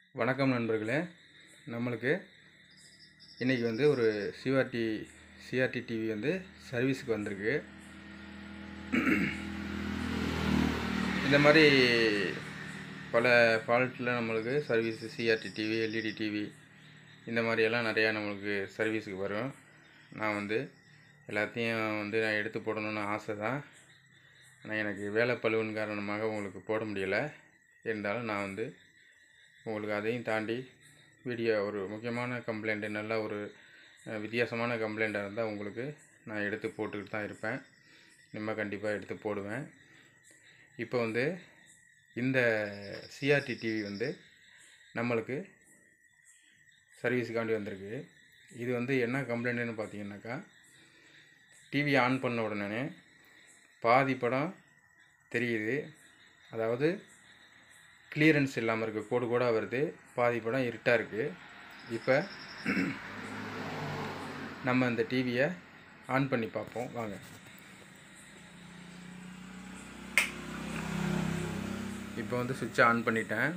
வணக்கம் நண்பர்களே நம்மளுக்கு இன்றைக்கி வந்து ஒரு சிஆர்டி சிஆர்டி டிவி வந்து சர்வீஸுக்கு வந்திருக்கு இந்த மாதிரி பல ஃபால்ட்டில் நம்மளுக்கு service CRT TV LED TV இந்த மாதிரியெல்லாம் நிறையா நம்மளுக்கு சர்வீஸுக்கு வரும் நான் வந்து எல்லாத்தையும் வந்து நான் எடுத்து போடணும்னு ஆசை தான் ஆனால் எனக்கு வேலை பளுவின் காரணமாக உங்களுக்கு போட முடியலை இருந்தாலும் நான் வந்து உங்களுக்கு அதையும் தாண்டி வீடியோ ஒரு முக்கியமான கம்ப்ளைண்ட்டு நல்ல ஒரு அஹ், வித்தியாசமான கம்ப்ளைண்ட்டாக இருந்தால் உங்களுக்கு நான் எடுத்து போட்டுக்கிட்டு தான் இருப்பேன் இனிமேல் கண்டிப்பாக எடுத்து போடுவேன் இப்போ வந்து இந்த சிஆர்டி டிவி வந்து நம்மளுக்கு சர்வீஸுக்காண்டி வந்திருக்கு இது வந்து என்ன கம்ப்ளைண்ட்டுன்னு பார்த்தீங்கன்னாக்கா டிவி ஆன் பண்ண உடனே பாதி படம் தெரியுது அதாவது கிளியரன்ஸ் இல்லாமல் இருக்குது கோடு கோடாக வருது பாதி படம் இருட்டாக இருக்குது இப்போ நம்ம இந்த டிவியை ஆன் பண்ணி பார்ப்போம் வாங்க இப்போ வந்து சுவிட்சை ஆன் பண்ணிட்டேன்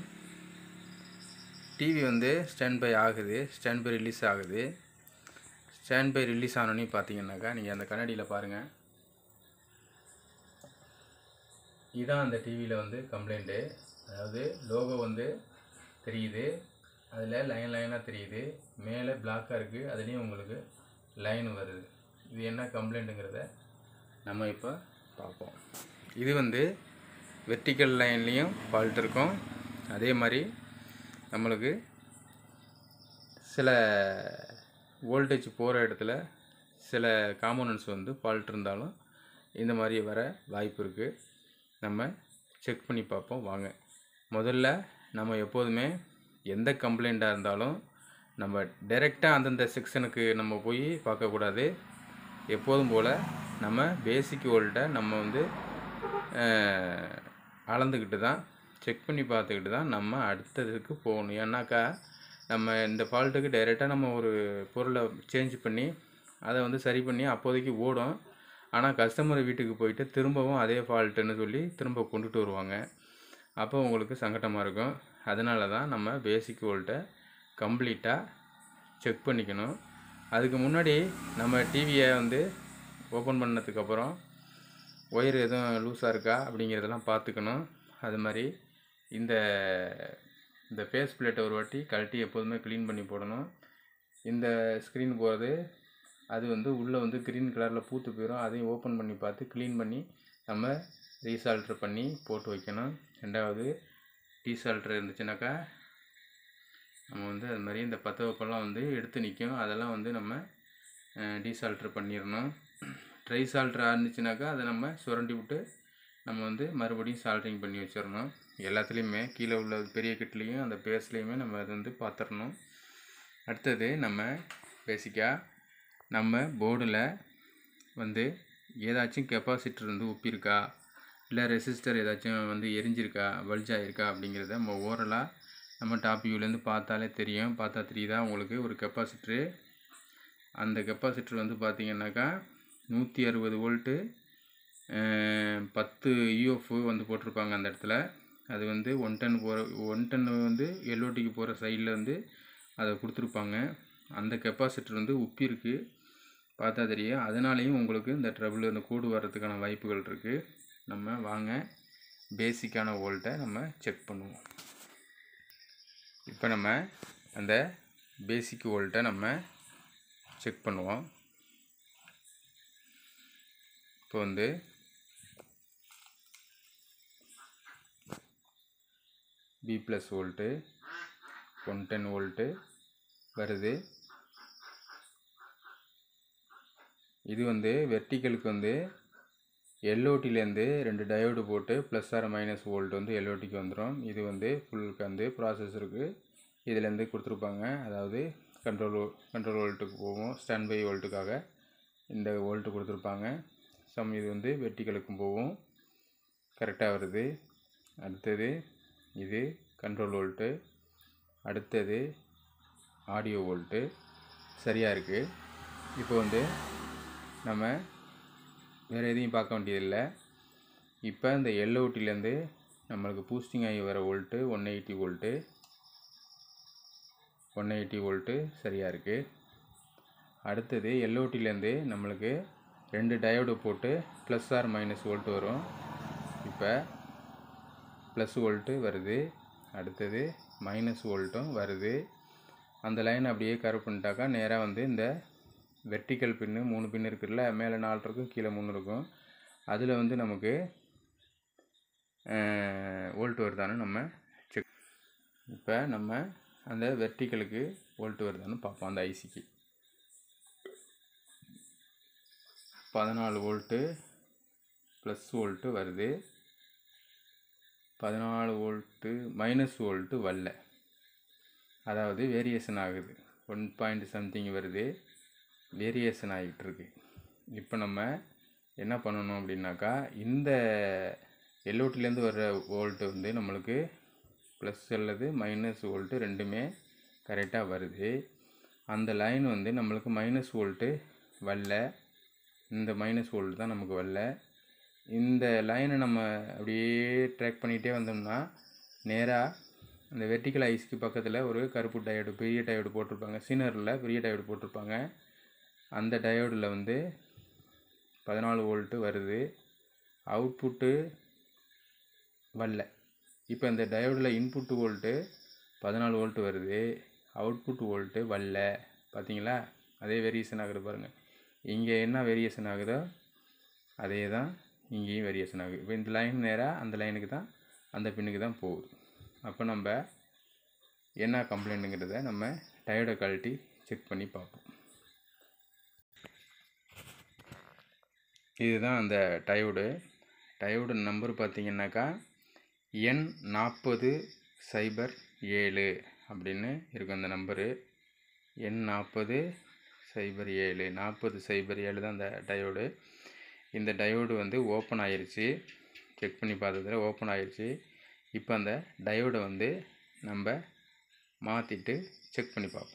டிவி வந்து ஸ்டாண்ட் பை ஆகுது ஸ்டாண்ட் பை ரிலீஸ் ஆகுது ஸ்டாண்ட் பை ரிலீஸ் ஆனோன்னே பார்த்தீங்கன்னாக்கா நீங்கள் அந்த கண்ணாடியில் பாருங்கள் இதான் அந்த டிவியில் வந்து கம்ப்ளைண்ட்டு அதாவது லோகோ வந்து தெரியுது அதில் லைன் லைனாக தெரியுது மேலே பிளாக்காக இருக்குது அதுலேயும் உங்களுக்கு லைன் வருது இது என்ன கம்ப்ளைண்ட்டுங்கிறத நம்ம இப்போ பார்ப்போம் இது வந்து வெர்டிக்கல் லைன்லேயும் ஃபால்ட் இருக்கும் அதே மாதிரி நம்மளுக்கு சில வோல்டேஜ் போகிற இடத்துல சில காம்போனன்ட்ஸ் வந்து ஃபால்ட் இருந்தாலும் இந்த மாதிரி வர வாய்ப்பு இருக்குது நம்ம செக் பண்ணி பார்ப்போம் வாங்க முதல்ல நம்ம எப்போதுமே எந்த கம்ப்ளைண்ட்டாக இருந்தாலும் நம்ம டைரெக்டாக அந்தந்த செக்ஷனுக்கு நம்ம போய் பார்க்கக்கூடாது எப்போதும் போல் நம்ம பேசிக் வோல்ட்டை நம்ம வந்து அஹ், அளந்துக்கிட்டு தான் செக் பண்ணி பார்த்துக்கிட்டு தான் நம்ம அடுத்ததுக்கு போகணும் ஏன்னாக்கா நம்ம இந்த ஃபால்ட்டுக்கு டைரெக்டாக நம்ம ஒரு பொருளை சேஞ்ச் பண்ணி அதை வந்து சரி பண்ணி அப்போதைக்கு ஓடும் ஆனால் கஸ்டமர் வீட்டுக்கு போயிட்டு திரும்பவும் அதே ஃபால்ட்டுன்னு சொல்லி திரும்ப கொண்டுட்டு வருவாங்க அப்போ உங்களுக்கு சங்கடமாக இருக்கும் அதனால தான் நம்ம பேசிக் வோல்ட்டை கம்ப்ளீட்டாக செக் பண்ணிக்கணும் அதுக்கு முன்னாடி நம்ம டிவியை வந்து ஓப்பன் பண்ணதுக்கப்புறம் ஒயர் எதுவும் லூஸாக இருக்கா அப்படிங்கிறதெல்லாம் பார்த்துக்கணும் அது மாதிரி இந்த இந்த ஃபேஸ் பிளேட்டை ஒரு வாட்டி கழட்டி எப்போதுமே க்ளீன் பண்ணி போடணும் இந்த ஸ்க்ரீன் போகிறது அது வந்து உள்ளே வந்து க்ரீன் கலரில் பூத்து போயிடும் அதையும் ஓப்பன் பண்ணி பார்த்து க்ளீன் பண்ணி நம்ம ரீசால்ட்ரு பண்ணி போட்டு வைக்கணும் ரெண்டாவது டீசால்ட்ரு இருந்துச்சுனாக்கா நம்ம வந்து அது மாதிரி இந்த பத்த வெப்பெல்லாம் வந்து எடுத்து நிற்கும் அதெல்லாம் வந்து நம்ம டீசால்ட்ரு பண்ணிடணும் ட்ரை சால்ட்ரு இருந்துச்சுனாக்கா அதை நம்ம சுரண்டி விட்டு நம்ம வந்து மறுபடியும் சால்ட்ரிங் பண்ணி வச்சிடணும் எல்லாத்துலேயுமே கீழே உள்ள பெரிய கிட்லேயும் அந்த பேஸ்லேயுமே நம்ம அதை வந்து பார்த்துடணும் அடுத்தது நம்ம பேசிக்காக நம்ம போர்டில் வந்து ஏதாச்சும் கெப்பாசிட்டர் வந்து உப்பியிருக்கா இல்லை ரெசிஸ்டர் ஏதாச்சும் வந்து எரிஞ்சிருக்கா வல்ஜாயிருக்கா அப்படிங்கிறத நம்ம ஓரலாக நம்ம டாப் வியூலேருந்து பார்த்தாலே தெரியும் பார்த்தா தெரியுதா உங்களுக்கு ஒரு கெப்பாசிட்ரு அந்த கெப்பாசிட்டர் வந்து பார்த்தீங்கன்னாக்கா நூற்றி அறுபது வோல்ட்டு பத்து யூஎஃப் வந்து போட்டிருப்பாங்க அந்த இடத்துல அது வந்து ஒன் டன் போகிற ஒன் டன் வந்து எல்ஓடிக்கு போகிற சைடில் வந்து அதை கொடுத்துருப்பாங்க அந்த கெப்பாசிட்டர் வந்து உப்பி இருக்கு பார்த்தா தெரியும் அதனாலேயும் உங்களுக்கு இந்த ட்ரபிள் இந்த கோடு வர்றதுக்கான வாய்ப்புகள் இருக்குது நம்ம வாங்க பேசிக்கான வோல்ட்டை நம்ம செக் பண்ணுவோம் இப்போ நம்ம அந்த பேசிக் வோல்ட்டை நம்ம செக் பண்ணுவோம் இப்போ வந்து B plus volt one ten volt வருது இது வந்து வெர்டிக்கலுக்கு வந்து எல்ஓடிலேருந்து ரெண்டு டயோடு போட்டு ப்ளஸ் ஆர் மைனஸ் வோல்ட் வந்து எல்ஓடிக்கு வந்துடும் இது வந்து ஃபுல்லுக்கு வந்து ப்ராசஸருக்கு இதுலேருந்து கொடுத்துருப்பாங்க அதாவது கண்ட்ரோல் கண்ட்ரோல் வோல்ட்டுக்கு போகும் ஸ்டாண்ட் பை வோல்ட்டுக்காக இந்த வோல்ட்டு கொடுத்துருப்பாங்க சம் இது வந்து வெர்டிக்கலுக்கும் போகும் கரெக்டாக வருது அடுத்தது இது கண்ட்ரோல் வோல்ட்டு அடுத்தது ஆடியோ வோல்ட்டு சரியாக இருக்குது இப்போ வந்து நம்ம வேறு எதையும் பார்க்க வேண்டியதில்லை இப்போ இந்த எல்ஓடிலேருந்து நம்மளுக்கு பூஸ்டிங் ஆகி வர volt one eighty volt one eighty volt சரியாக இருக்குது அடுத்தது எல்ஓடிலேருந்து நம்மளுக்கு ரெண்டு டயோடு போட்டு ப்ளஸ் ஆர் மைனஸ் வோல்ட் வரும் இப்போ ப்ளஸ் வோல்ட்டு வருது அடுத்தது மைனஸ் வோல்ட்டும் வருது அந்த லைன் அப்படியே கர்வ் பண்ணிட்டாக்கா நேராக வந்து இந்த வெர்டிக்கல் பின்னு மூணு பின் இருக்குல்ல மேலே நாலு இருக்கும் கீழே மூணு இருக்கும் அதில் வந்து நமக்கு வோல்ட் வருதான்னு நம்ம செக் இப்போ நம்ம அந்த வெர்டிக்கலுக்கு வோல்ட் வருதான்னு பார்ப்போம் அந்த ஐசிக்கு பதினாலு வோல்ட்டு ப்ளஸ் வோல்ட்டு வருது பதினாலு வோல்ட்டு மைனஸ் வோல்ட்டு வரல அதாவது வேரியேஷன் ஆகுது ஒன் பாயிண்ட் சம்திங் வருது வேரியேஷன் ஆகிட்டு இருக்கு இப்போ நம்ம என்ன பண்ணணும் அப்படின்னாக்கா இந்த எல்ஓட்டிலேருந்து வர்ற வோல்ட்டு வந்து நம்மளுக்கு ப்ளஸ் அல்லது மைனஸ் வோல்ட்டு ரெண்டுமே கரெக்டாக வருது அந்த லைன் வந்து நம்மளுக்கு மைனஸ் வோல்ட்டு வரல இந்த மைனஸ் வோல்ட் தான் நமக்கு வரல இந்த லைனை நம்ம அப்படியே ட்ராக் பண்ணிகிட்டே வந்தோம்னா நேராக அந்த வெர்டிக்கல் ஐஸ்க்கு பக்கத்தில் ஒரு கருப்பு டயோடு பெரிய டயோடு போட்டிருப்பாங்க சீனரில் பெரிய டயோடு போட்டிருப்பாங்க அந்த டயோடில் வந்து பதினாலு வோல்ட்டு வருது அவுட்புட்டு வரல இப்போ இந்த டயோடில் இன்புட்டு வோல்ட்டு பதினாலு வோல்ட்டு வருது அவுட்புட் வோல்ட்டு வரல பார்த்தீங்களா அதே வேரியேஷன் ஆகுது பாருங்கள் இங்கே என்ன வேரியேஷன் ஆகுதோ அதே தான் இங்கேயும் வேரியேஷன் ஆகுது இப்போ இந்த லைன் நேராக அந்த லைனுக்கு தான் அந்த பின்னுக்கு தான் போகுது அப்போ நம்ம என்ன கம்ப்ளைண்ட்டுங்கிறத நம்ம டயோடை கழட்டி செக் பண்ணி பார்ப்போம் இதுதான் அந்த டயோடு டயோடு நம்பர் பார்த்தீங்கன்னாக்கா எண் நாற்பது சைபர் ஏழு அப்படின்னு இருக்கும் அந்த நம்பரு எண் நாற்பது சைபர் ஏழு நாற்பது சைபர் ஏழு தான் அந்த டயோடு இந்த டயோடு வந்து ஓப்பன் ஆயிருச்சு செக் பண்ணி பார்த்ததில் ஓப்பன் ஆயிருச்சு இப்போ அந்த டயோடை வந்து நம்ம மாற்றிட்டு செக் பண்ணி பார்ப்போம்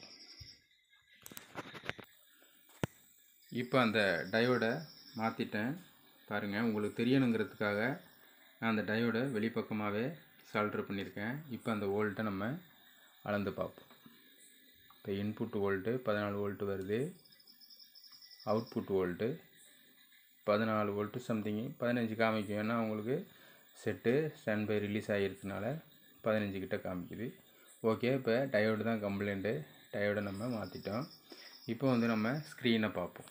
இப்போ அந்த டயோடை மாற்றிட்டேன் பாருங்கள் உங்களுக்கு தெரியணுங்கிறதுக்காக நான் அந்த டயோடை வெளிப்பக்கமாகவே சால்ட்ரு பண்ணியிருக்கேன் இப்போ அந்த வோல்ட்டை நம்ம அளந்து பார்ப்போம் இப்போ இன்புட் வோல்ட்டு பதினாலு வோல்ட்டு வருது அவுட்புட் வோல்ட்டு பதினாலு வோல்ட்டு சம்திங்கு பதினஞ்சு காமிக்கும் ஏன்னா உங்களுக்கு செட்டு ஸ்டாண்ட் பை ரிலீஸ் ஆகிருக்கனால பதினஞ்சு கிட்ட காமிக்குது ஓகே இப்போ டயோடு தான் கம்ப்ளைண்ட்டு டயோடை நம்ம மாற்றிட்டோம் இப்போ வந்து நம்ம ஸ்க்ரீனை பார்ப்போம்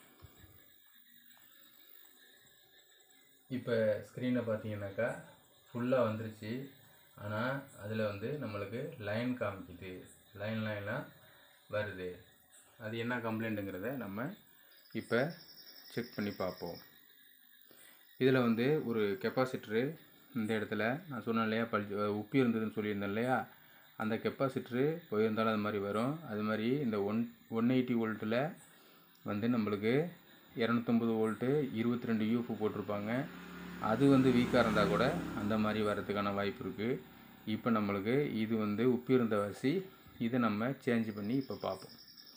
இப்போ ஸ்க்ரீனை பார்த்தீங்கன்னாக்கா ஃபுல்லாக வந்துருச்சு ஆனால் அதில் வந்து நம்மளுக்கு லைன் காமிக்குது லைன் லைனாக வருது அது என்ன கம்ப்ளைண்ட்டுங்கிறத நம்ம இப்போ செக் பண்ணி பார்ப்போம் இதில் வந்து ஒரு கெப்பாசிட்டரு இந்த இடத்துல நான் சொன்னேன் இல்லையா பல் உப்பி இருந்ததுன்னு சொல்லியிருந்தேன் இல்லையா அந்த கெப்பாசிட்டரு போயிருந்தாலும் அது மாதிரி வரும் அது மாதிரி இந்த ஒன் ஒன் எயிட்டி வோல்ட்டில் வந்து நம்மளுக்கு இரநூத்தொம்பது வோல்ட்டு இருபத்தி ரெண்டு யூஃப் போட்டிருப்பாங்க அது வந்து வீக்காக இருந்தால் கூட அந்த மாதிரி வரதுக்கான வாய்ப்பு இருக்குது இப்போ நம்மளுக்கு இது வந்து உப்பி இருந்த வசி இதை நம்ம சேஞ்ச் பண்ணி இப்போ பார்ப்போம்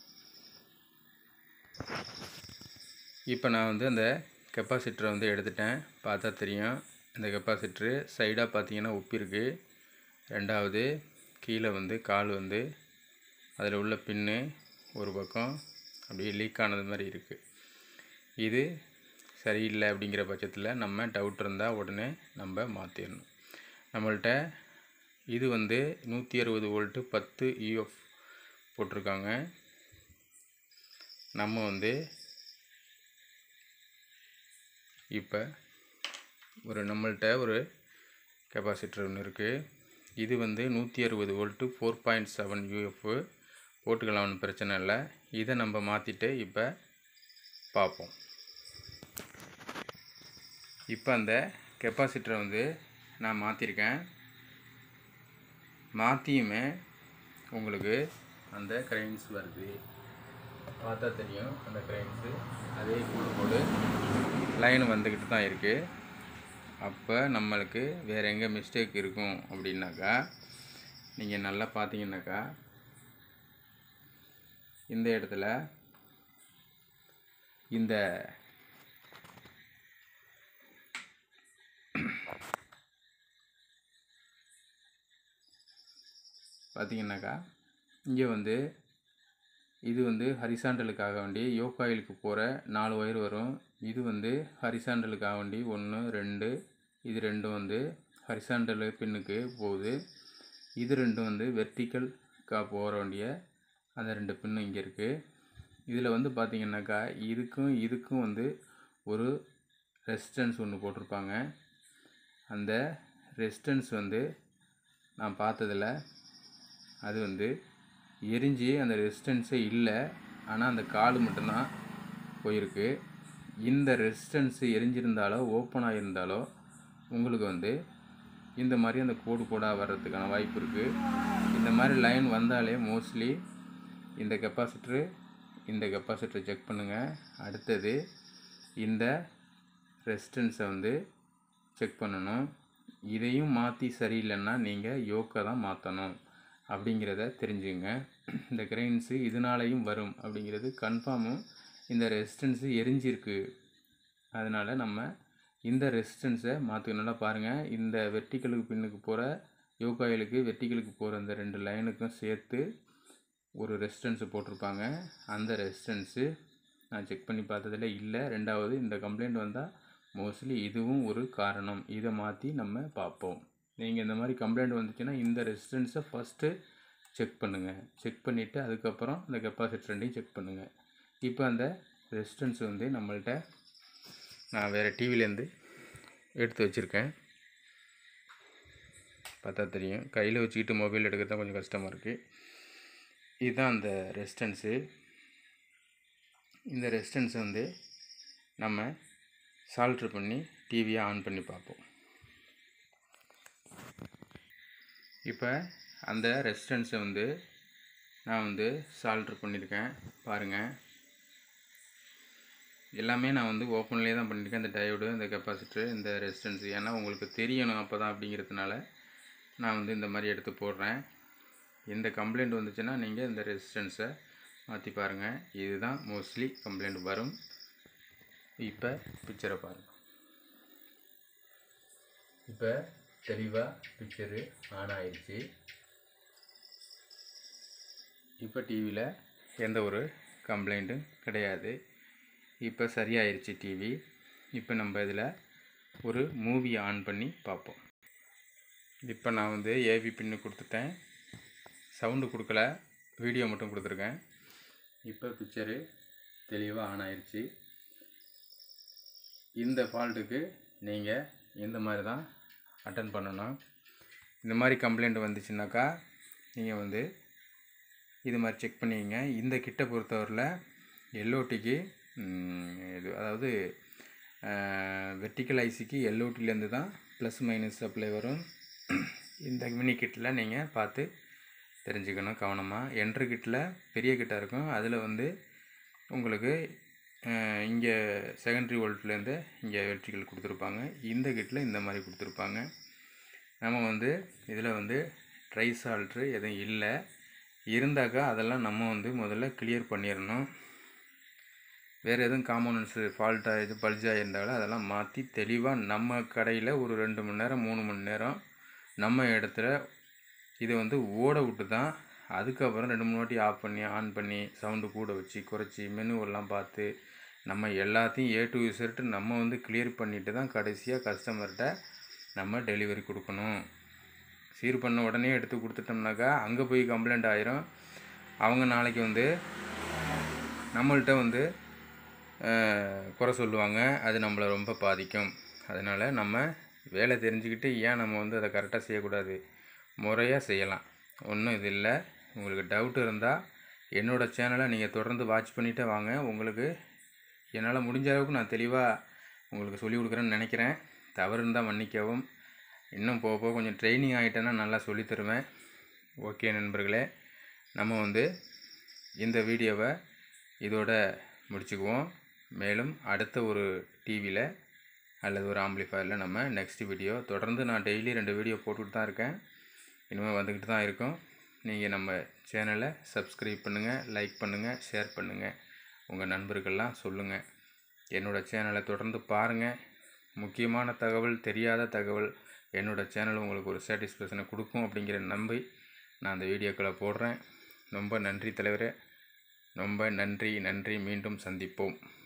இப்போ நான் வந்து அந்த கெப்பாசிட்டரை வந்து எடுத்துட்டேன் பார்த்தா தெரியும் இந்த கெப்பாசிட்ரு சைடாக பார்த்தீங்கன்னா உப்பி இருக்கு ரெண்டாவது கீழே வந்து கால் வந்து அதில் உள்ள பின்னு ஒரு பக்கம் அப்படியே லீக் ஆனது மாதிரி இருக்குது இது சரியில்லை அப்படிங்கிற பட்சத்தில் நம்ம டவுட் இருந்தால் உடனே நம்ம மாற்றிடணும் நம்மள்ட்ட இது வந்து நூற்றி அறுபது வோல்ட்டு பத்து யூஎஃப் போட்டிருக்காங்க நம்ம வந்து இப்போ ஒரு நம்மள்ட்ட ஒரு கெப்பாசிட்டர் ஒன்று இருக்குது இது வந்து நூற்றி அறுபது volt four point seven UF போட்டுக்கலாம் ஒன்றும் பிரச்சனை இல்லை இதை நம்ம மாற்றிட்டு இப்போ பார்ப்போம் இப்போ அந்த கெப்பாசிட்டரை வந்து நான் மாற்றிருக்கேன் மாற்றியுமே உங்களுக்கு அந்த கிரைன்ஸ் வருது பார்த்தா தெரியும் அந்த கிரைன்ஸு அதே கோடு கோடு லைன் வந்துக்கிட்டு தான் இருக்குது அப்போ நம்மளுக்கு வேறு எங்கே மிஸ்டேக் இருக்கும் அப்படின்னாக்கா நீங்கள் நல்லா பார்த்தீங்கன்னாக்கா இந்த இடத்துல இந்த பார்த்தீங்கன்னாக்கா இங்கே வந்து இது வந்து ஹரிசாண்டலுக்காக வேண்டி யோகாயிலுக்கு போகிற நாலு ஒயர் வரும் இது வந்து ஹரிசாண்டலுக்காக வேண்டி ஒன்று ரெண்டு இது ரெண்டும் வந்து ஹரிசாண்டல் பின்னுக்கு போகுது இது ரெண்டும் வந்து வெர்டிக்கல்காக போகிற வேண்டிய அந்த ரெண்டு பின்னு இங்கே இருக்குது இதில் வந்து பார்த்திங்கனாக்கா இதுக்கும் இதுக்கும் வந்து ஒரு ரெசிஸ்டன்ஸ் ஒன்று போட்டிருப்பாங்க அந்த ரெசிஸ்டன்ஸ் வந்து நான் பார்த்ததில் அது வந்து எரிஞ்சு அந்த ரெசிஸ்டன்ஸே இல்லை ஆனால் அந்த கால் மட்டும்தான் போயிருக்கு இந்த ரெசிஸ்டன்ஸு எரிஞ்சிருந்தாலோ ஓப்பன் ஆகியிருந்தாலோ உங்களுக்கு வந்து இந்த மாதிரி அந்த கோடு கோடாக வர்றதுக்கான வாய்ப்பு இருக்குது இந்த மாதிரி லைன் வந்தாலே மோஸ்ட்லி இந்த கெப்பாசிட்டரு இந்த கெப்பாசிட்டரை செக் பண்ணுங்கள் அடுத்தது இந்த ரெசிஸ்டன்ஸை வந்து செக் பண்ணணும் இதையும் மாற்றி சரியில்லைன்னா நீங்கள் யோக்கை தான் மாற்றணும் அப்படிங்கிறத தெரிஞ்சுங்க இந்த கிரெயின்ஸு இதனாலையும் வரும் அப்படிங்கிறது கன்ஃபார்மும் இந்த ரெசிஸ்டன்ஸு எரிஞ்சிருக்கு அதனால் நம்ம இந்த ரெசிஸ்டன்ஸை மாற்றிக்கணும் நல்லா பாருங்கள் இந்த வெர்டிக்கலுக்கு பின்னுக்கு போகிற யோகாயிலுக்கு வெர்டிக்கலுக்கு போகிற இந்த ரெண்டு லைனுக்கும் சேர்த்து ஒரு ரெசிஸ்டன்ஸு போட்டிருப்பாங்க அந்த ரெசிஸ்டன்ஸு நான் செக் பண்ணி பார்த்ததில் இல்லை ரெண்டாவது இந்த கம்ப்ளைண்ட் வந்தால் மோஸ்ட்லி இதுவும் ஒரு காரணம் இதை மாற்றி நம்ம பார்ப்போம் நீங்கள் இந்த மாதிரி கம்ப்ளைண்ட் வந்துச்சுன்னா இந்த ரெசிஸ்டன்ஸை ஃபஸ்ட்டு செக் பண்ணுங்கள் செக் பண்ணிவிட்டு அதுக்கப்புறம் இந்த கெப்பாசிட்டர் ரெண்டையும் செக் பண்ணுங்கள் இப்போ அந்த ரெசிஸ்டன்ஸ் வந்து நம்மள்ட்ட நான் வேறு டிவிலேருந்து எடுத்து வச்சுருக்கேன் பார்த்தா தெரியும் கையில் வச்சுக்கிட்டு மொபைல் எடுக்கிறது தான் கொஞ்சம் கஷ்டமாக இருக்குது இதுதான் அந்த ரெசிஸ்டன்ஸு இந்த ரெசிஸ்டன்ஸை வந்து நம்ம சால்ட்ரு பண்ணி டிவியை ஆன் பண்ணி பார்ப்போம் இப்போ அந்த ரெசிஸ்டன்ஸை வந்து நான் வந்து சால்ட்ரு பண்ணியிருக்கேன் பாருங்கள் எல்லாமே நான் வந்து ஓப்பன்லேயே தான் பண்ணியிருக்கேன் இந்த டயோடு இந்த கெப்பாசிட்டரு இந்த ரெசிஸ்டன்ஸு ஏன்னா உங்களுக்கு தெரியணும் அப்போ தான் அப்படிங்கிறதுனால நான் வந்து இந்த மாதிரி எடுத்து போடுறேன் இந்த கம்ப்ளைண்ட் வந்துச்சுன்னா நீங்கள் இந்த ரெசிஸ்டன்ஸை மாற்றி பாருங்கள் இதுதான் மோஸ்ட்லி கம்ப்ளைண்ட் வரும் இப்போ பிக்சரை பாருங்கள் இப்போ தெளிவாக பிக்சரு ஆன் ஆயிடுச்சு இப்போ டிவியில் எந்த ஒரு கம்ப்ளைண்ட்டும் கிடையாது இப்போ சரியாயிருச்சு டிவி இப்போ நம்ம இதில் ஒரு மூவி ஆன் பண்ணி பார்ப்போம் இப்போ நான் வந்து ஏவி பின்னு கொடுத்துட்டேன் சவுண்டு கொடுக்கல வீடியோ மட்டும் கொடுத்துருக்கேன் இப்போ பிக்சரு தெளிவாக ஆன் ஆயிடுச்சு இந்த ஃபால்ட்டுக்கு நீங்கள் இந்த மாதிரி தான் அட்டன் பண்ணணும் இந்த மாதிரி கம்ப்ளைண்ட் வந்துச்சுனாக்கா நீங்கள் வந்து இது மாதிரி செக் பண்ணிக்கங்க இந்த கிட்ட பொறுத்தவரையில் எல்ஓடிக்கு இது அதாவது வெர்டிக்கல் ஐசிக்கு எல்ஓடிலேருந்து தான் ப்ளஸ் மைனஸ் சப்ளை வரும் இந்த மினி கிட்டில் நீங்கள் பார்த்து தெரிஞ்சுக்கணும் கவனமாக என்ட்ரு கிட்டில் பெரிய கிட்டாக இருக்கும் அதில் வந்து உங்களுக்கு இங்கே செகண்ட்ரி வோல்ட்லேருந்து இங்கே எலக்ட்ரிக்கல் கொடுத்துருப்பாங்க இந்த கிட்டில் இந்த மாதிரி கொடுத்துருப்பாங்க நம்ம வந்து இதில் வந்து ட்ரை சால்ட்ரு எதுவும் இல்லை இருந்தாக்கா அதெல்லாம் நம்ம வந்து முதல்ல கிளியர் பண்ணிடணும் வேறு எதுவும் காம்போனன்ட்ஸு ஃபால்ட்டாக இது பல்ஜாக இருந்தாலும் அதெல்லாம் மாற்றி தெளிவாக நம்ம கடையில் ஒரு ரெண்டு மணி நேரம் மூணு மணி நேரம் நம்ம இடத்துல இதை வந்து ஓட விட்டு தான் அதுக்கப்புறம் ரெண்டு மூணு வாட்டி ஆஃப் பண்ணி ஆன் பண்ணி சவுண்டு கூட வச்சு குறைச்சி மெனுவெல்லாம் பார்த்து நம்ம எல்லாத்தையும் ஏ டு இசர்ட்டு நம்ம வந்து கிளியர் பண்ணிவிட்டு தான் கடைசியாக கஸ்டமர்கிட்ட நம்ம டெலிவரி கொடுக்கணும் சீர் பண்ண உடனே எடுத்து கொடுத்துட்டோம்னாக்கா அங்கே போய் கம்ப்ளைண்ட் ஆயிரும் அவங்க நாளைக்கு வந்து நம்மள்கிட்ட வந்து குறை சொல்லுவாங்க அது நம்மளை ரொம்ப பாதிக்கும் அதனால் நம்ம வேலை தெரிஞ்சுக்கிட்டு ஏன் நம்ம வந்து அதை கரெக்டாக செய்யக்கூடாது முறையாக செய்யலாம் ஒன்றும் இது இல்லை உங்களுக்கு டவுட் இருந்தால் என்னோடய சேனலை நீங்கள் தொடர்ந்து வாட்ச் பண்ணிகிட்டே வாங்க உங்களுக்கு என்னால் முடிஞ்ச அளவுக்கு நான் தெளிவாக உங்களுக்கு சொல்லிக் கொடுக்குறேன்னு நினைக்கிறேன் தவறு இருந்தால் மன்னிக்கவும் இன்னும் போக போக கொஞ்சம் ட்ரைனிங் ஆகிட்டேன்னா நல்லா சொல்லித் தருவேன் ஓகே நண்பர்களே நம்ம வந்து இந்த வீடியோவை இதோட முடிச்சுக்குவோம் மேலும் அடுத்த ஒரு டிவியில் அல்லது ஒரு ஆம்பிளிஃபயரில் நம்ம நெக்ஸ்ட் வீடியோ தொடர்ந்து நான் டெய்லி ரெண்டு வீடியோ போட்டுக்கிட்டு தான் இருக்கேன் இனிமேல் வந்துக்கிட்டு தான் இருக்கும் நீங்கள் நம்ம சேனலை சப்ஸ்கிரைப் பண்ணுங்கள் லைக் பண்ணுங்கள் ஷேர் பண்ணுங்கள் உங்கள் நண்பர்கள்லாம் சொல்லுங்கள் என்னோடய சேனலை தொடர்ந்து பாருங்கள் முக்கியமான தகவல் தெரியாத தகவல் என்னோடய சேனல் உங்களுக்கு ஒரு சாட்டிஸ்ஃபேக்ஷனை கொடுக்கும் அப்படிங்கிற நம்பி நான் அந்த வீடியோக்களை போடுறேன் ரொம்ப நன்றி தலைவரே ரொம்ப நன்றி நன்றி மீண்டும் சந்திப்போம்